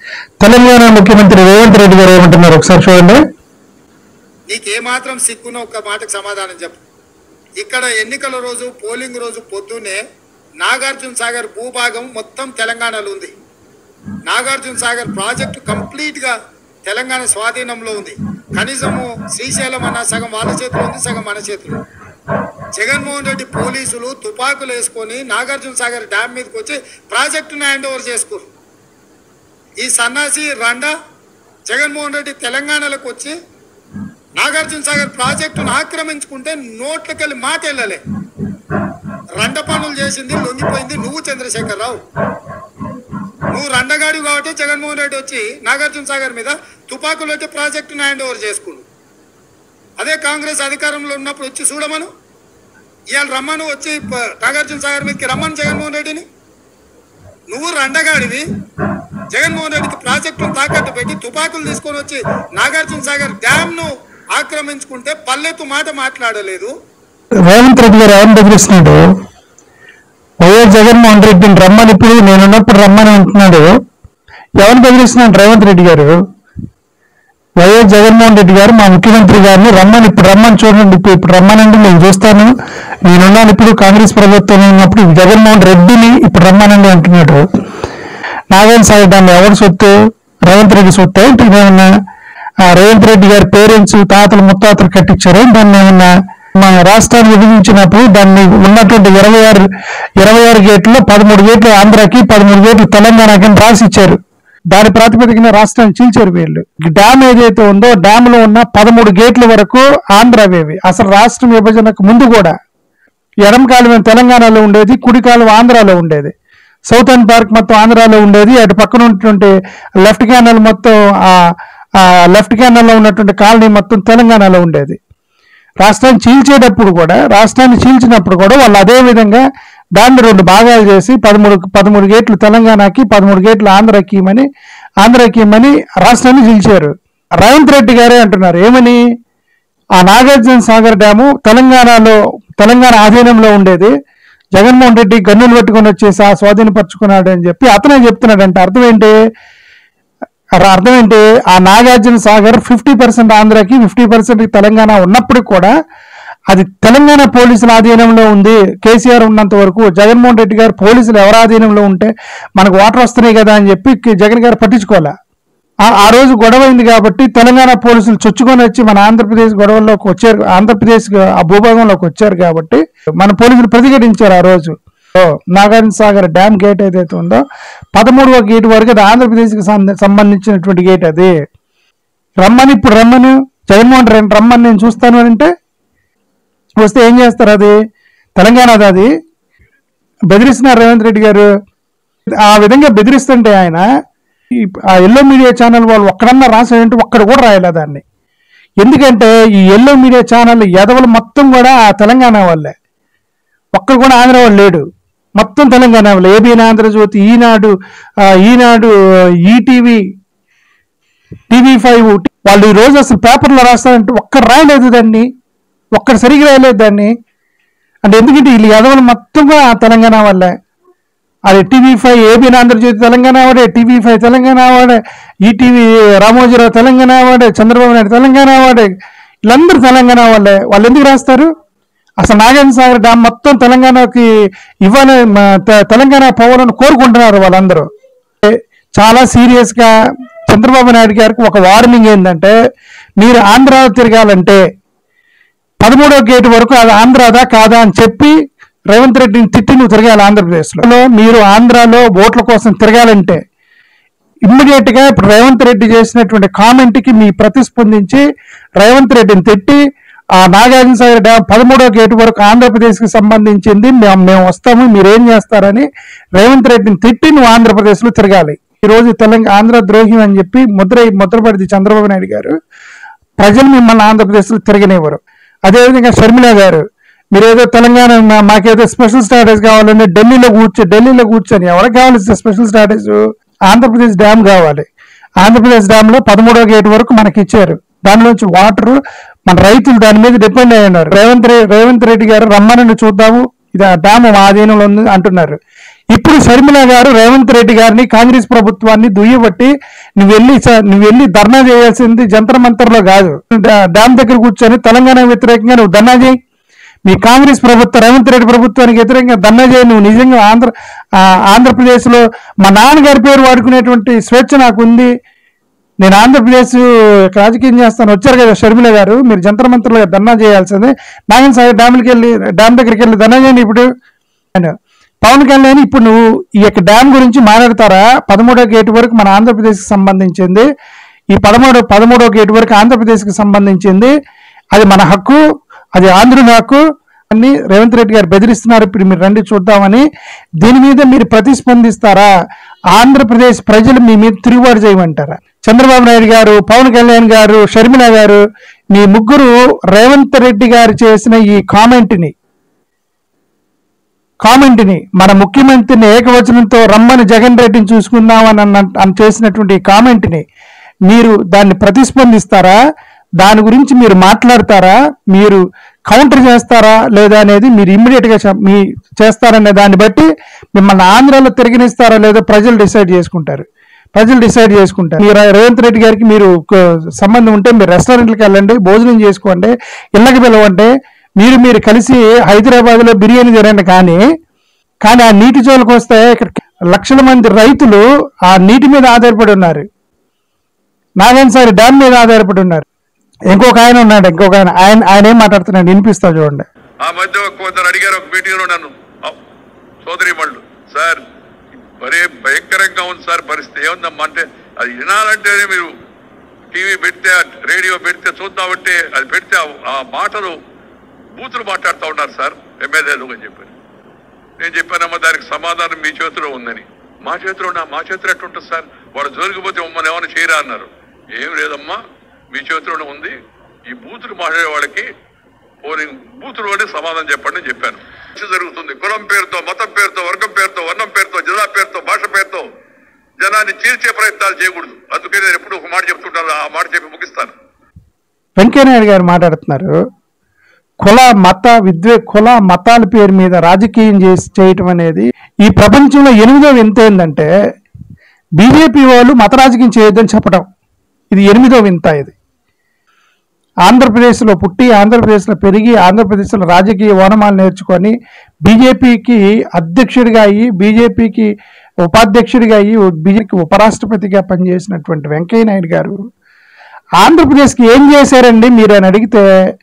తెలంగాణ ముఖ్యమంత్రి రేవంత్ రెడ్డి గారు ఏమంటున్నారు ఒకసారి చూడండి నీకేమాత్రం సిగ్గున ఒక్క మాటకు సమాధానం చెప్పు ఇక్కడ ఎన్నికల రోజు పోలింగ్ రోజు పొద్దున్నే నాగార్జున సాగర్ భూభాగం మొత్తం తెలంగాణలో ఉంది నాగార్జున సాగర్ ప్రాజెక్టు కంప్లీట్ గా తెలంగాణ స్వాధీనంలో ఉంది కనీసము శ్రీశైలం అన్న సగం వాళ్ళ చేతిలో ఉంది సగం మన చేతిలో ఉంది. జగన్మోహన్ రెడ్డి పోలీసులు తుపాకులు వేసుకొని నాగార్జున సాగర్ డ్యామ్ మీదకి వచ్చి ప్రాజెక్టును హ్యాండ్ ఓవర్ చేసుకోరు ఈ సన్నాసి రండా జగన్మోహన్ రెడ్డి తెలంగాణలోకి వచ్చి నాగార్జున సాగర్ ప్రాజెక్టును ఆక్రమించుకుంటే నోట్లకెళ్ళి మాట వెళ్ళలే రండ పనులు చేసింది లొంగిపోయింది నువ్వు చంద్రశేఖర్ రావు నువ్వు రండగాడి కాబట్టి జగన్మోహన్ రెడ్డి వచ్చి నాగార్జున సాగర్ మీద తుపాకులు వచ్చి ప్రాజెక్టును హ్యాండ్ ఓవర్ చేసుకుండు అదే కాంగ్రెస్ అధికారంలో ఉన్నప్పుడు వచ్చి చూడమను ఇవాళ రమ్మను వచ్చి ప- నాగార్జున సాగర్ మీదకి రమ్మను జగన్మోహన్ రెడ్డిని నువ్వు రండగాడివి జగన్మోహన్ రెడ్డికి ప్రాజెక్టును తాకట్టు పెట్టి తుపాకులు తీసుకొని వచ్చి నాగార్జున సాగర్ డ్యామ్ ను ఆక్రమించుకుంటే పల్లెత్తు మాట మాట్లాడలేదు రేవంత్ రెడ్డి గారు ఎవరిని బెదిరిస్తున్నాడు వైఎస్ జగన్మోహన్ రెడ్డిని రమ్మని ఇప్పుడు నేనున్నప్పుడు రమ్మని అంటున్నాడు ఎవరిని బెదిరిస్తున్నాడు రేవంత్ రెడ్డి గారు వైఎస్ జగన్మోహన్ రెడ్డి గారు మా ముఖ్యమంత్రి గారిని రమ్మని ఇప్పుడు రమ్మని చూడండి ఇప్పుడు ఇప్పుడు రమ్మనండి నేను చూస్తాను నేనున్నాను ఇప్పుడు కాంగ్రెస్ ప్రభుత్వం ఉన్నప్పుడు జగన్మోహన్ రెడ్డిని ఇప్పుడు రమ్మనండి అంటున్నాడు నాగాయణ సాగర్ దాన్ని ఎవరి సొత్తు రేవంత్ రెడ్డి సొత్తు ఏంటి ఏమన్నా ఆ రేవంత్ రెడ్డి గారి పేరెంట్స్ తాతలు ముత్తాతలు కట్టించారు దాన్ని ఏమన్నా మన రాష్ట్రాన్ని విభజించినప్పుడు దాన్ని ఉన్నటువంటి ఇరవై ఆరు ఇరవై ఆరు గేట్లు పదమూడు గేట్లు ఆంధ్రాకి పదమూడు గేట్లు తెలంగాణకి అని రాసి ఇచ్చారు దాని ప్రాతిపదికన రాష్ట్రాన్ని చీల్చారు వీళ్ళు డ్యామ్ ఏదైతే ఉందో డ్యామ్ లో ఉన్న పదమూడు గేట్ల వరకు ఆంధ్రవేవి అసలు రాష్ట్రం విభజనకు ముందు కూడా ఎడమ కాలువ తెలంగాణలో ఉండేది కుడి కాలువ ఆంధ్రాలో ఉండేది సౌతర్న్ పార్క్ మొత్తం ఆంధ్రాలో ఉండేది అటు పక్కన ఉన్నటువంటి లెఫ్ట్ క్యానల్ మొత్తం ఆ లెఫ్ట్ క్యానల్లో ఉన్నటువంటి కాలనీ మొత్తం తెలంగాణలో ఉండేది రాష్ట్రాన్ని చీల్చేటప్పుడు కూడా రాష్ట్రాన్ని చీల్చినప్పుడు కూడా వాళ్ళు అదే విధంగా దాన్ని రెండు భాగాలు చేసి పదమూడు పదమూడు గేట్లు తెలంగాణకి పదమూడు గేట్లు ఆంధ్రాకి ఇమ్మని ఆంధ్రాకి ఇమ్మని రాష్ట్రాన్ని చీల్చారు రేవంత్ రెడ్డి గారే అంటున్నారు ఏమని ఆ నాగార్జున సాగర్ డ్యాము తెలంగాణలో తెలంగాణ ఆధీనంలో ఉండేది జగన్మోహన్ రెడ్డి గన్నులు పట్టుకొని వచ్చేసి ఆ స్వాధీనపరుచుకున్నాడు అని చెప్పి అతనే చెప్తున్నాడంటే అర్థం ఏంటి అర- అర్థం ఏంటి ఆ నాగార్జున సాగర్ ఫిఫ్టీ పర్సెంట్ ఆంధ్రాకి ఫిఫ్టీ పర్సెంట్ తెలంగాణ ఉన్నప్పుడు కూడా అది తెలంగాణ పోలీసుల ఆధీనంలో ఉంది కేసీఆర్ ఉన్నంత వరకు జగన్మోహన్ రెడ్డి గారు పోలీసులు ఎవరి ఆధీనంలో ఉంటే మనకు వాటర్ వస్తున్నాయి కదా అని చెప్పి కి- జగన్ గారు పట్టించుకోలే ఆ ఆ రోజు గొడవ అయింది కాబట్టి తెలంగాణ పోలీసులు చొచ్చుకొని వచ్చి మన ఆంధ్రప్రదేశ్ గొడవల్లోకి వచ్చారు ఆంధ్రప్రదేశ్ ఆ భూభాగంలోకి వచ్చారు కాబట్టి మన పోలీసులు ప్రతిఘటించారు ఆ రోజు ఓ, నాగార్జున సాగర్ డ్యామ్ గేట్ ఏదైతే ఉందో పదమూడవ గేట్ వరకు అది ఆంధ్రప్రదేశ్కి సం- సంబంధించినటువంటి గేట్ అది రమ్మని ఇప్పుడు రమ్మని జగన్మోహన్ రెడ్డి రమ్మని నేను చూస్తాను అని అంటే వస్తే ఏం చేస్తారు అది తెలంగాణది అది బెదిరిస్తున్నారు రేవంత్ రెడ్డి గారు ఆ విధంగా బెదిరిస్తుంటే ఆయన ఈ- ఆ ఎల్లో మీడియా ఛానల్ వాళ్ళు ఒక్కడన్నా రాసాడంటే ఒక్కడ కూడా రాయలే దాన్ని ఎందుకంటే ఈ ఎల్లో మీడియా ఛానల్ ఎదవలు మొత్తం కూడా ఆ తెలంగాణ వాళ్ళే ఒక్కడు కూడా ఆంధ్ర వాళ్ళు లేడు మొత్తం తెలంగాణ వాళ్ళు ఏబిఎన్ ఆంధ్రజ్యోతి ఈనాడు ఆ, ఈనాడు ఈటీవీ టీవీ ఫైవ్ వాళ్ళు ఈ రోజు అసలు పేపర్లో రాస్తారంటే ఒక్కడు రాయలేదు దాన్ని ఒక్కడు సరిగ్గా రాయలేదు దాన్ని అంటే ఎందుకంటే వీళ్ళు ఎదవలు మొత్తం కూడా ఆ తెలంగాణ వాళ్ళే అది TV five ABN Andhra Jyothi Telangana వాడే టీవీ ఫైవ్ తెలంగాణ వాడే ఈటీవీ రామోజీరావు తెలంగాణ వాడే చంద్రబాబు నాయుడు తెలంగాణ వాడే వీళ్ళందరూ తెలంగాణ వాళ్ళే వాళ్ళు ఎందుకు రాస్తారు అసలు నాగార్జున సాగర్ డ్యామ్ మొత్తం తెలంగాణకి ఇవ్వాలని మ- తె- తెలంగాణ పోవాలని కోరుకుంటున్నారు వాళ్ళందరూ చాలా సీరియస్ గా చంద్రబాబు నాయుడు గారికి ఒక వార్నింగ్ ఏంటంటే మీరు ఆంధ్ర తిరగాలంటే పదమూడో గేట్ వరకు అది ఆంధ్రాదా కాదా అని చెప్పి రేవంత్ రెడ్డిని తిట్టి నువ్వు తిరగాలి ఆంధ్రప్రదేశ్లో మీరు ఆంధ్రాలో ఓట్ల కోసం తిరగాలంటే ఇమ్మీడియట్ గా ఇప్పుడు రేవంత్ రెడ్డి చేసినటువంటి కామెంట్ కి మీ ప్రతిస్పందించి రేవంత్ రెడ్డిని తిట్టి ఆ నాగార్జున సాగర్ డ్యామ్ పదమూడో గేటు వరకు ఆంధ్రప్రదేశ్ కి సంబంధించింది మేము మేము వస్తాము మీరు ఏం చేస్తారని రేవంత్ రెడ్డిని తిట్టి నువ్వు ఆంధ్రప్రదేశ్ లో తిరగాలి ఈ రోజు తెలంగాణ ఆంధ్ర ద్రోహి అని చెప్పి ముద్ర ముద్రపడింది చంద్రబాబు నాయుడు గారు ప్రజలు మిమ్మల్ని ఆంధ్రప్రదేశ్ లో తిరగనివ్వరు అదేవిధంగా షర్మిల గారు మీరు ఏదో తెలంగాణ మా- మాకేదో స్పెషల్ స్టాటస్ కావాలంటే ఢిల్లీలో కూర్చో ఢిల్లీలో కూర్చొని ఎవరికి కావాలి స్పెషల్ స్టాటస్ ఆంధ్రప్రదేశ్ డ్యామ్ కావాలి ఆంధ్రప్రదేశ్ డ్యామ్ లో పదమూడో గేట్ వరకు మనకి ఇచ్చారు దానిలోంచి వాటర్ మన రైతులు దాని మీద డిపెండ్ అయి ఉన్నారు రేవంత్ రె- రేవంత్ రెడ్డి గారు రమ్మని చూద్దాము ఇది ఆ డ్యామ్ మా ఆధీనంలో ఉంది అంటున్నారు ఇప్పుడు షర్మిల గారు రేవంత్ రెడ్డి గారిని కాంగ్రెస్ ప్రభుత్వాన్ని దుయ్యబట్టి నువ్వు వెళ్ళి స- నువ్వు వెళ్ళి ధర్నా చేయాల్సింది జంతర్ మంతర్లో కాదు డా- డ్యామ్ దగ్గర కూర్చొని తెలంగాణ వ్యతిరేకంగా నువ్వు ధర్నా చేయి మీ కాంగ్రెస్ ప్రభుత్వం రేవంత్ రెడ్డి ప్రభుత్వానికి వ్యతిరేకంగా ధర్నా చేయి నువ్వు నిజంగా ఆంధ్ర ఆ, ఆంధ్రప్రదేశ్లో మా నాన్నగారి పేరు వాడుకునేటువంటి స్వేచ్ఛ నాకు ఉంది నేను ఆంధ్రప్రదేశ్ రాజకీయం చేస్తాను వచ్చారు కదా షర్మిల గారు మీరు జంతర్ మంత్రులుగా ధర్నా చేయాల్సిందే నాగన్ సాగర్ డ్యామ్కి వెళ్ళి డ్యామ్ దగ్గరికి వెళ్ళి ధర్నా చేయండి ఇప్పుడు అని. పవన్ కళ్యాణ్ ఇప్పుడు నువ్వు ఈ యొక్క డ్యామ్ గురించి మాట్లాడతారా పదమూడో గేట్ వరకు మన ఆంధ్రప్రదేశ్కి సంబంధించింది ఈ పదమూడో పదమూడో గేట్ వరకు ఆంధ్రప్రదేశ్కి సంబంధించింది అది మన హక్కు అది ఆంధ్రుని హక్కు అని రేవంత్ రెడ్డి గారు బెదిరిస్తున్నారు ఇప్పుడు మీరు రండి చూద్దామని దీని మీద మీరు ప్రతిస్పందిస్తారా ఆంధ్రప్రదేశ్ ప్రజలు మీ మీద తిరుగుబాటు చేయమంటారా చంద్రబాబు నాయుడు గారు పవన్ కళ్యాణ్ గారు షర్మిల గారు మీ ముగ్గురు రేవంత్ రెడ్డి గారు చేసిన ఈ కామెంట్ని కామెంట్ని మన ముఖ్యమంత్రిని ఏకవచనంతో రమ్మని జగన్ రెడ్డిని చూసుకుందామని అన్న అని చేసినటువంటి ఈ కామెంట్ని మీరు దాన్ని ప్రతిస్పందిస్తారా దాని గురించి మీరు మాట్లాడతారా మీరు కౌంటర్ చేస్తారా లేదా అనేది మీరు ఇమ్మీడియట్ గా చెప్- మీ చేస్తారనే దాన్ని బట్టి మిమ్మల్ని ఆంధ్రాలో తిరగనిస్తారా లేదో ప్రజలు డిసైడ్ చేసుకుంటారు ప్రజలు డిసైడ్ చేసుకుంటారు మీరు రేవంత్ రెడ్డి గారికి మీరు ఒక సంబంధం ఉంటే మీరు రెస్టారెంట్లకు వెళ్ళండి భోజనం చేసుకోండి ఇళ్ళకి పిలవండి మీరు మీరు కలిసి హైదరాబాద్ లో బిర్యానీ తినండి కానీ కానీ ఆ నీటి జోలికి వస్తే ఇక్కడ లక్షల మంది రైతులు ఆ నీటి మీద ఆధారపడి ఉన్నారు నాగన్సారి డ్యామ్ మీద ఆధారపడి ఉన్నారు ఇంకొక ఆయన ఉన్నాడు ఇంకొక ఆయన ఆయన ఆయన ఏం మాట్లాడుతున్నాడు వినిపిస్తా చూడండి ఆ మధ్య ఒక కొందరు అడిగారు ఒక మీటింగ్ లో నన్ను సోదరి వాళ్ళు సార్ మరే భయంకరంగా ఉంది సార్ పరిస్థితి ఏముందమ్మా అంటే అది వినాలంటేనే మీరు టీవీ పెడితే రేడియో పెడితే చూద్దామంటే అది పెడితే ఆ- ఆ మాటలు బూతులు మాట్లాడుతూ ఉన్నారు సార్ ఎమ్మెల్యేలు అని చెప్పారు నేను చెప్పానమ్మా దానికి సమాధానం మీ చేతిలో ఉందని మా చేతిలో ఉన్నా మా చేతిలో ఎట్టుంటుంది సార్ వాడు జోలికిపోతే మమ్మల్ని ఏమైనా చేయరా అన్నారు ఏం లేదమ్మా మీ చేతిలోనే ఉంది ఈ బూతులు మాట్లాడే వాళ్ళకి పోలింగ్ బూతులోనే సమాధానం చెప్పండి అని చెప్పాను చర్చ జరుగుతుంది కులం పేరుతో మతం పేరుతో వర్గం పేరుతో వర్ణం పేరుతో జిల్లా పేరుతో భాష పేరుతో జనాన్ని చీల్చే ప్రయత్నాలు చేయకూడదు అందుకే నేను ఎప్పుడు ఒక మాట చెప్తుంటాను ఆ మాట చెప్పి ముగిస్తాను వెంకయ్యనాయుడు గారు మాట్లాడుతున్నారు కుల మత విద్వే కుల మతాల పేరు మీద రాజకీయం చేసి చేయటం అనేది ఈ ప్రపంచంలో ఎనిమిదో వింత ఏంటంటే బీజేపీ వాళ్ళు మత రాజకీయం చేయొద్దని చెప్పడం ఇది ఎనిమిదో వింత ఇది ఆంధ్రప్రదేశ్లో పుట్టి ఆంధ్రప్రదేశ్లో పెరిగి ఆంధ్రప్రదేశ్లో రాజకీయ ఓనమాలు నేర్చుకొని బీజేపీకి అధ్యక్షుడిగా అయ్యి బీజేపీకి ఉపాధ్యక్షుడిగా అయ్యి బీజేపీకి ఉపరాష్ట్రపతిగా పనిచేసినటువంటి వెంకయ్య నాయుడు గారు ఆంధ్రప్రదేశ్కి ఏం చేశారండి మీరు అని అడిగితే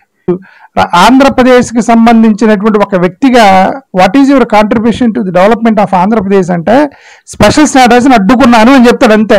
ఆంధ్రప్రదేశ్కి సంబంధించినటువంటి ఒక వ్యక్తిగా what is your contribution to the development of Andhra Pradesh అంటే స్పెషల్ స్టాటస్ని అడ్డుకున్నాను అని చెప్తాడు అంతే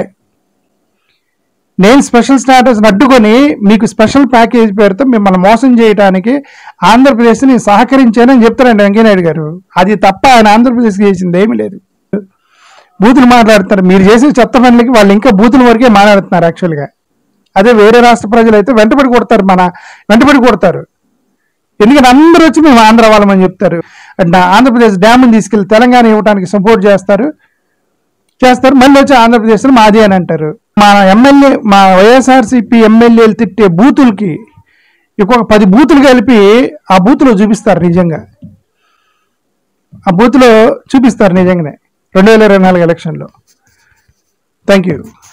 నేను స్పెషల్ స్టాటస్ అడ్డుకొని మీకు స్పెషల్ ప్యాకేజ్ పేరుతో మిమ్మల్ని మోసం చేయడానికి ఆంధ్రప్రదేశ్ని సహకరించానని చెప్తారండి వెంకయ్యనాయుడు గారు అది తప్ప ఆయన ఆంధ్రప్రదేశ్కి చేసింది ఏమీ లేదు బూతులు మాట్లాడుతారు మీరు చేసే చెత్త పనులకి వాళ్ళు ఇంకా బూతుల వరకే మాట్లాడుతున్నారు యాక్చువల్గా అదే వేరే రాష్ట్ర ప్రజలు అయితే వెంటబడి కొడతారు మన వెంటబడి కొడతారు ఎందుకంటే అందరూ వచ్చి మేము ఆంధ్ర వాళ్ళమని చెప్తారు అంటే ఆంధ్రప్రదేశ్ డ్యామ్ని తీసుకెళ్లి తెలంగాణ ఇవ్వడానికి సపోర్ట్ చేస్తారు చేస్తారు మళ్ళీ వచ్చి ఆంధ్రప్రదేశ్లో మాది అని అంటారు మా ఎమ్మెల్యే మా వైఎస్ఆర్సీపీ ఎమ్మెల్యేలు తిట్టే బూతులకి ఇంకొక పది బూతులు కలిపి ఆ బూతులో చూపిస్తారు నిజంగా ఆ బూత్లో చూపిస్తారు నిజంగానే రెండు వేల ఇరవై నాలుగు ఎలక్షన్లో థ్యాంక్ యూ